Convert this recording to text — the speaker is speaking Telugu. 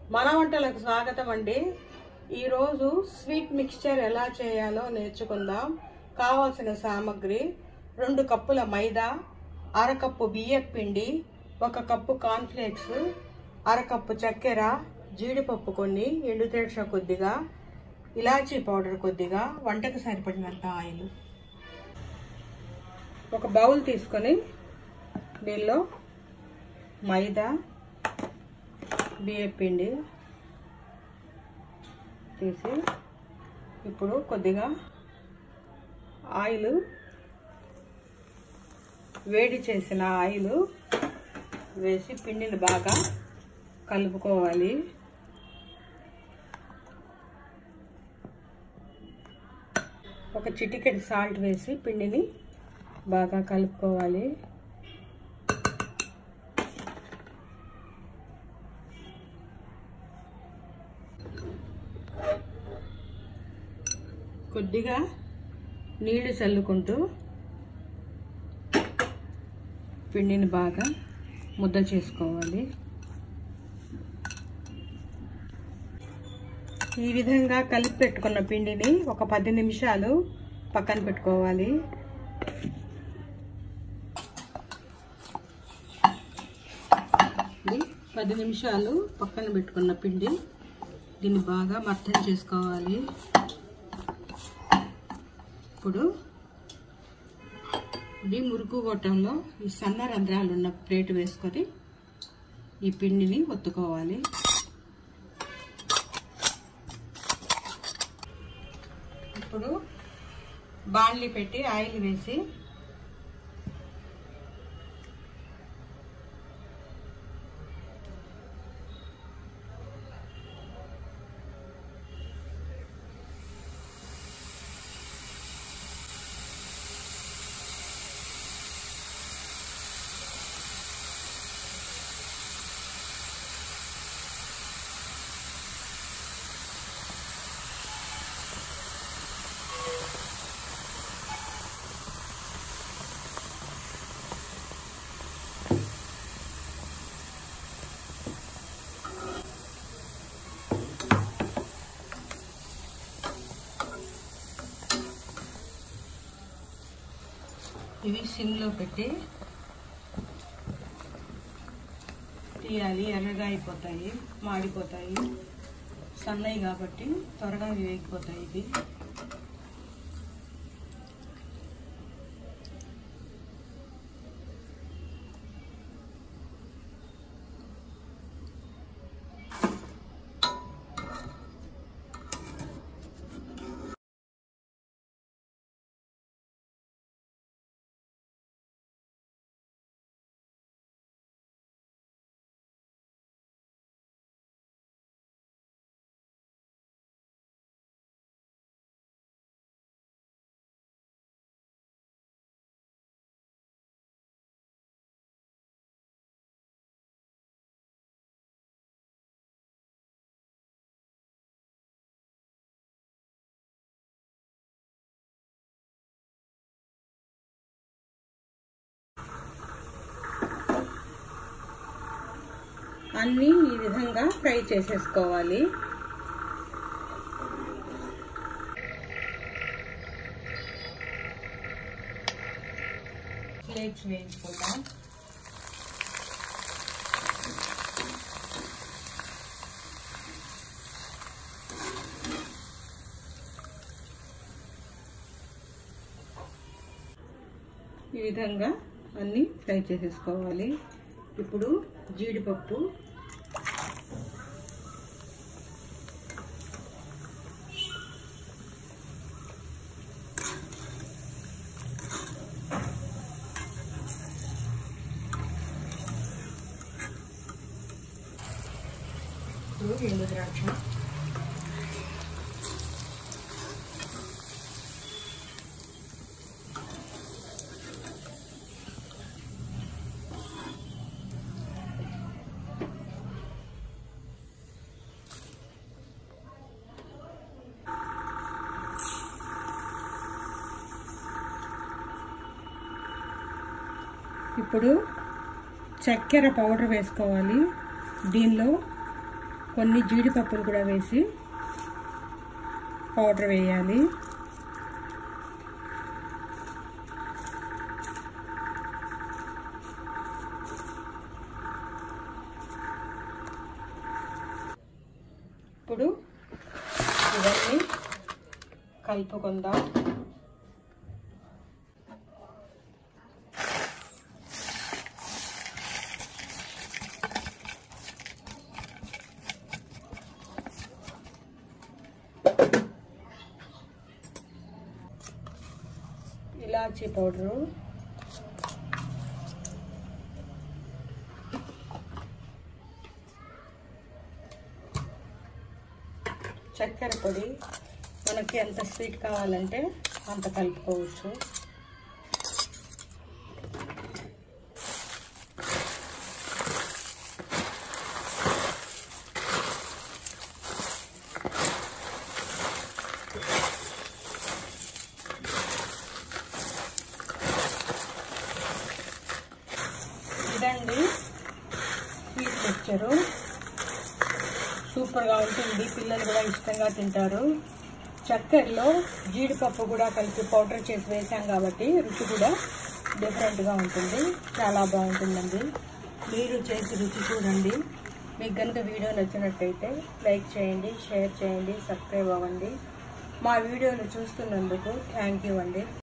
మన వంటలకు స్వాగతం అండి ఈరోజు స్వీట్ మిక్స్చర్ ఎలా చేయాలో నేర్చుకుందాం కావాల్సిన సామాగ్రి రెండు కప్పుల మైదా అరకప్పు బియ్యం పిండి ఒక కప్పు కార్న్ఫ్లేక్స్ అరకప్పు చక్కెర జీడిపప్పు కొన్ని ఎండు ద్రాక్ష కొద్దిగా ఇలాచీ పౌడర్ కొద్దిగా వంటకు సరిపడినంత ఆయిల్ ఒక బౌల్ తీసుకొని దీనిలో మైదా బియ్యం పిండి తీసి ఇప్పుడు కొద్దిగా ఆయిల్ వేడి చేసిన ఆయిల్ వేసి పిండిని బాగా కలుపుకోవాలి ఒక చిటికెడు సాల్ట్ వేసి పిండిని బాగా కలుపుకోవాలి కొద్దిగా నీళ్లు చల్లుకుంటూ పిండిని బాగా ముద్ద చేసుకోవాలి ఈ విధంగా కలిపి పెట్టుకున్న పిండిని ఒక పది నిమిషాలు పక్కన పెట్టుకోవాలి ఇది పది నిమిషాలు పక్కన పెట్టుకున్న పిండి దీన్ని బాగా మర్థం చేసుకోవాలి ఇప్పుడు ఇది మురుకు గొట్టంలో ఈ సన్న రంధ్రాలు ఉన్న ప్లేట్ వేసుకొని ఈ పిండిని ఒత్తుకోవాలి ఇప్పుడు బాండ్లీ పెట్టి ఆయిల్ వేసి ఇవి సిమ్లో పెట్టి తీయాలి ఎర్రగా అయిపోతాయి మాడిపోతాయి సన్నయి కాబట్టి త్వరగా వేగిపోతాయి ఇవి అన్నీ ఈ విధంగా ఫ్రై చేసేసుకోవాలి ఫ్లేక్స్ వేయించుకుంటాం ఈ విధంగా అన్నీ ఫ్రై చేసేసుకోవాలి ఇప్పుడు జీడిపప్పు ఇప్పుడు ఎండు ద్రాక్ష ఇప్పుడు చక్కెర పౌడర్ వేసుకోవాలి దీనిలో కొన్ని జీడిపప్పులు కూడా వేసి పౌడర్ వేయాలి ఇప్పుడు ఇవన్నీ కలుపుకుందాం ఇలాచీ పౌడరు చక్కెర పొడి మనకి ఎంత స్వీట్ కావాలంటే అంత కలుపుకోవచ్చు ఇదండి స్వీట్ మిక్చరు సూపర్గా ఉంటుంది పిల్లలు కూడా ఇష్టంగా తింటారు చక్కెరలో జీడిపప్పు కూడా కలిపి పౌడర్ చేసి వేసాం కాబట్టి రుచి కూడా డిఫరెంట్గా ఉంటుంది చాలా బాగుంటుందండి మీరు చేసి రుచి చూడండి మీకు కనుక వీడియో నచ్చినట్టయితే లైక్ చేయండి షేర్ చేయండి సబ్స్క్రైబ్ అవ్వండి మా వీడియోలు చూస్తున్నందుకు థ్యాంక్ యూ అండి